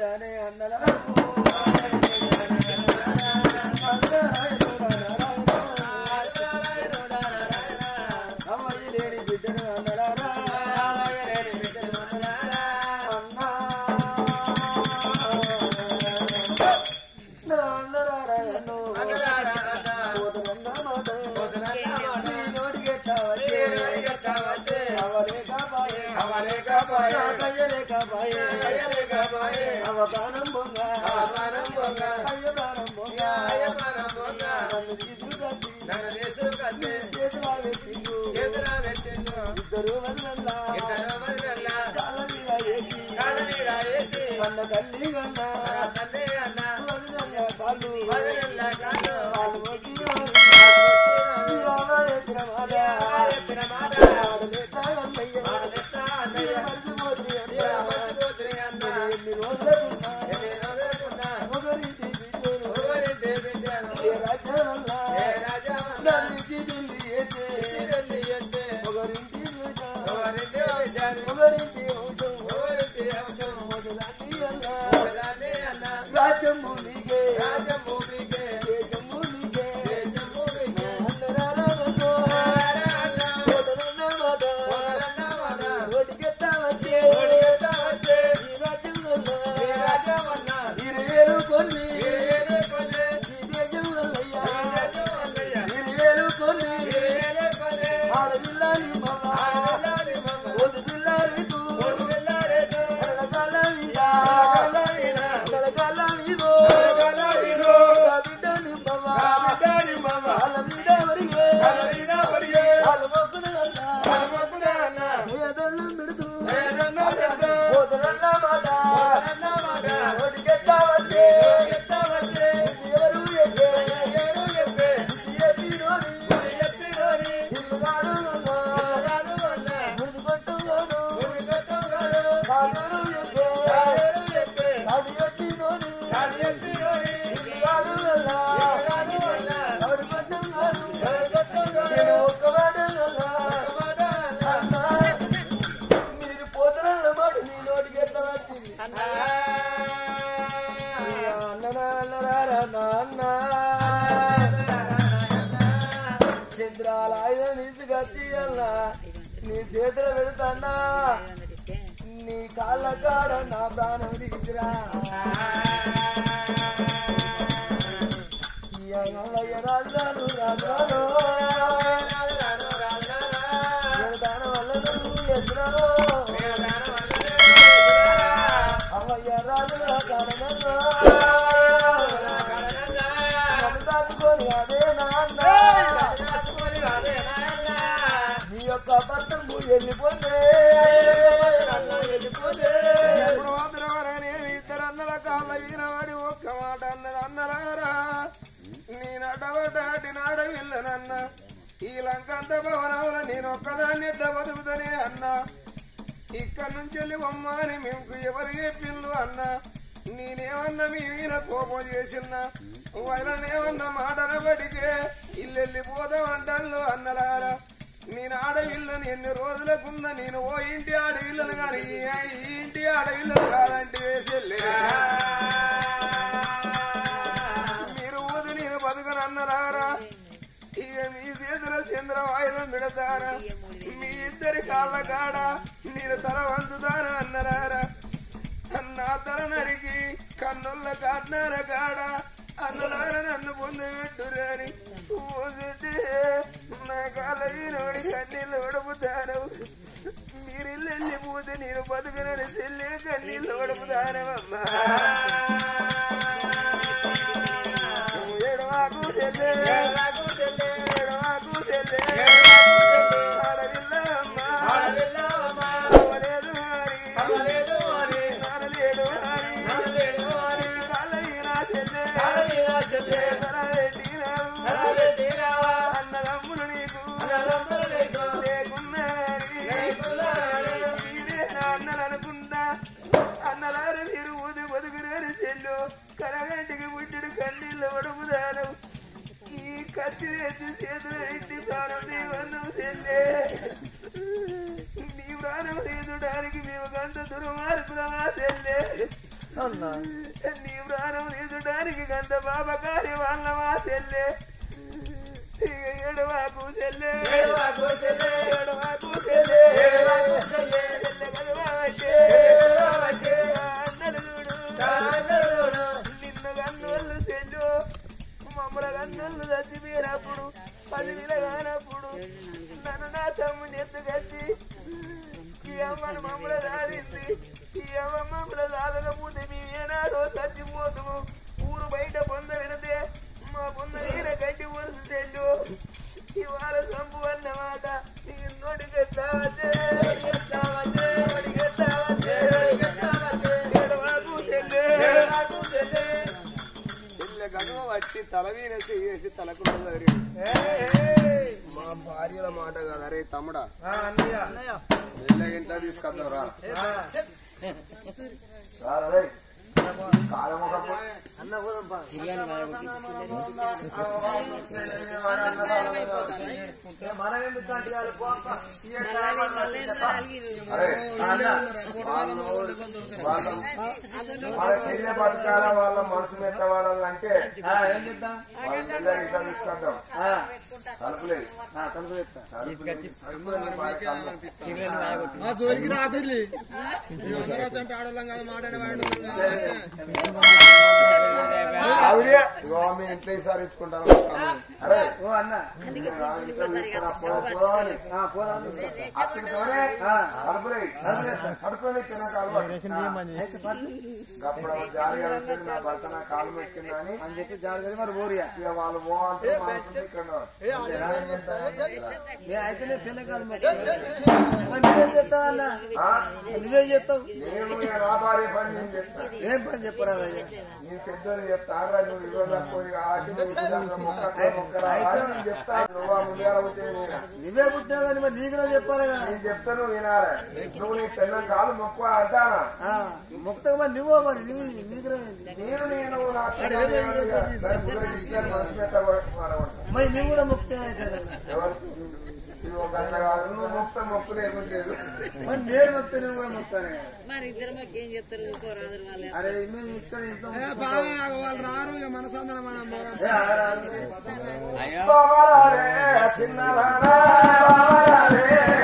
బిడ్డనే అన్నలా అమ్మాయి లేని బిడ్డను అన్నలారా అన్నా అన్నలారా ఎన్నో అవగానం బొంగ అయ్యగానం బొంగ నన్ను తీసుకొచ్చి చేతులా పెట్టిండు ఇద్దరు వదలల్లా కాళ్ళ మీద వేసి కన్న తల్లి కన్న వదలల్లా కాళ్ళు వాళ్ళు వచ్చి రామ ఎత్తిన మాట ఆడలేక అన్నయ్య మర్చిపోతుంది అన్న ఎన్ని రోజులకున్నా ఒకరింటి బిడ్డను ఏ రాజ్యాలన్నా నన్ను దిల్లి ఎత్తే ఒకరింటి చూశాను ఒకరింటి వంశం మొదలన్నీ అన్నా రాజ్యము నీకే దేశము నీకే అందరాలతో కోటలన్న మాట ఓటికెత్తా వచ్చే ఈ రాజ్యంలో ఇరవేలు కొన్ని ఈ దేశం వల్లయ్యా ఇరవేలు కొన్ని ఆడపిల్లని మమ్మ ఓటు పిల్లలకు కలకాల మీద కలకాల మీదో బిడ్డని మమ్మ వాళ్ళ మీద వరిగే వాళ్ళ మొక్కున అన్నా ఏదన్నా పెడుతూ పోతనన్న మాట ఓటికెత్తా వచ్చే ఎవరు ఎక్కే ఎత్తినోని ఇల్లుగాడు అన్నా మురికొట్టుగాడు కాదరు ఎక్కే అది ఎత్తినోని ఇల్లుగాడు అన్నా ఎవరి కొట్టుగాడు నేను ఒక్క మాట అన్నా మీరు పోతనన్న మాట నీ నోటికి ఎట్లా వచ్చింది చంద్రాల ఆయుధం తీసుకొచ్చి అన్నా నీ చేతులు పెడతాన్నా నీ కాళ్ళ కాడ నా ప్రాణం తీసురా రాజాను రాజాను దాని వల్ల నువ్వు ఎదురాను అమ్మయ్య రాజు నా కాడనన్నా నన్ను దాచుకొని అదే నాన్న నీ యొక్క భర్తము వెళ్ళిపోతే ఎప్పుడు మాత్రమేమి ఇద్దరు అన్నల కాళ్ళ వీరవాడి ఒక్క మాట అన్నది అన్నలారా నీ నడవడాటి నాడవిల్లనన్న ఈ లంకంత భవనంలో నేను ఒక్కదాన్ని ఎట్లా బతుకుతనే అన్న ఇక్కడి నుంచి వెళ్ళి బొమ్మని మేము ఎవరు చెప్పిండ్రు అన్న నేనేమన్నా మీ మీద కోపం చేసిన్నా వయలనేమన్నా మాటనబడికే ఇల్లు వెళ్ళిపోదామంటాను అన్నలారా నేను ఆడవిల్లని ఎన్ని రోజులకున్నా నేను ఓ ఇంటి ఆడవిల్లను కానీ ఈ ఇంటి ఆడవిల్లను కాదంటే వేసెళ్ళే మీరు ఊది నేను బతుకనన్నలారా ఇక మీ చేతుల చంద్ర వాయుధం పెడతారా మీ ఇద్దరి కాళ్ళ కాడ నేను తల వంచుతాను అన్నరారా నా తల నరికి కన్నుల కాట్నార కాడ అన్నలార నన్ను పొంది పెట్టురని పోతే నా కాళ్ళ ఈనోడి కన్నీళ్ళు ఒడుపుతాను మీరు ఇల్లు వెళ్ళిపోతే నేను బతుకునని చెల్లి కన్నీళ్ళు ఒడుపుతానమ్మా ఏడవాకు చెల్లె ఏడవాకు చెల్లె ఆడవిల్లమ్మ అవలేదు మరి ఆడలేడు మరి కాళ్ళయినా చెల్లె పెట్టినావు అన్నదమ్ములు నీకు లేకున్నారని అన్నలు అనుకుంటా అన్నలారు మీరు ఊది బతుకునేరు చెల్లు కరగంటికి పుట్టిడు కన్నీళ్ళు ఒడుపుదాను ఈ కత్తి వేసి చేతులు ఇంటి ప్రాణం నీవన్నం చెల్లే నీ ప్రాణం తీయడానికి మేము గంట దుర్మార్గులమా చెల్లే అన్నా నీ ప్రాణం తీసడానికి గంత బాబకారి వాళ్ళ మా చెల్లె ఇక ఏడవాకు చెల్లె ఏడవాకు చెల్లె. ఏడవాకు చెల్లె ఏడవాకు చెల్లె. చెల్లె కలవాకే. కలవాకే. అన్నలు చూడు కాళ్ళలోన నిన్ను కన్నులు చెల్లు మమ్మల కన్నులు చచ్చిపోయినప్పుడు పది కానప్పుడు నన్ను నా తమ్ముని ఎత్తుకొచ్చి ఈ అమ్మను మమ్మల దారింది ఈ అమ్మ మమ్మల దాదకపోతే మేమేనాడో చచ్చిపోతాము ఊరు బయట పొంద విడితే మా పొంద నీర గడ్డి వరుస చెల్లు ఇవాళ సంపు అన్నమాట నీకు నోటికెత్తా వచ్చే నోటికెత్తా వచ్చే నోటికెత్తా వచ్చే నోటికెత్తా వచ్చే ఏడవాకు చెల్లె ఏడవాకు చెల్లె. చెల్లె గనుమ పట్టి తల వీన చేసి తలకు మా భార్యల మాట కదా అరే తమ్ముడా ఆ, అన్నయ్య వెళ్ళ ఇంట్లో తీసుకొద్దాం రా రారా రేయ్. కాలం ఒకప్పుడు అన్న పోదాం పా. ఏ, మనం ఎందుకు అంటున్నారు? పో అప్ప. ఈ యొక్క అరే, అన్న, వాళ్ళు వాళ్ళ వాళ్ళ చెల్లె బతకాల వాళ్ళ మనసు మెత్తవాడాలంటే ఏం చేద్దాం వాళ్ళ పిల్లలు ఇట్లా తీసుకొద్దాం తలుపులేదు తలుపు చెప్తా జోలికి రాకుర్లి అంటే ఆడవాళ్ళం కదా మాట్లాడేవాడు ఆవిడే ఇగో మీ ఇంట్లో ఈసారి ఇచ్చుకుంటాను అరే ఓ అన్న ఇంట్లో తీసుకురా, పో, పో అని. అచ్చుతోనే తలుపులేదు తలుపులేదు తినక అప్పుడు జాలిగా ఉంటుంది నా భర్త నా కాలు పెట్టిందా అని అని చెప్పి జాలి మరి ఓరియా ఇక వాళ్ళు పో అంటే మనసు ఇక్కడ అయితే పిల్లకాలు నువ్వేం చెప్తావు అన్న ఆ? నువ్వేం చెప్తావు నేను ఇక నా భార్య పని నేను చెప్తా ఏం పని చెప్పరా నీ పెద్దలు చెప్తారా నువ్వు ఇవ్వదా పోయి కాబట్టి నువ్వు ఇవ్వదా మొక్క మొక్కరా అని నేను చెప్తా నువ్వు ఆ ముందుగా పోతే నేను నువ్వే పుట్టినావు కానీ మరి నీకు చెప్తారా కదా నేను చెప్తాను వినాలి నువ్వు నీ పిల్లల కాలు మొక్కు అంటానా మొక్త మరి నువ్వు మరి నీ నీకు నేను నేను నా పిల్లలు ఎవరుగా? సరే, ముందు ఇద్దరు మనసు మీద పడగొడతా. మరి నువ్వు కూడా మొక్తే అవుతుంది ఎవరు ఇది ఒక గంట కాదు నువ్వు మొక్క మొక్కు లేకుంటే మరి నేను మొక్తే నువ్వు కూడా మొక్తానే మరి ఇద్దరు మాకు ఏం చెప్తారు ఊరుకోరాదు వాళ్ళు అరే మేము ఇక్కడ ఇంట్లో వాళ్ళు రారు ఇక మనసందరం ఏ, ఆ రాదు. బావరాలే, చిన్నదానా, బావరాలే,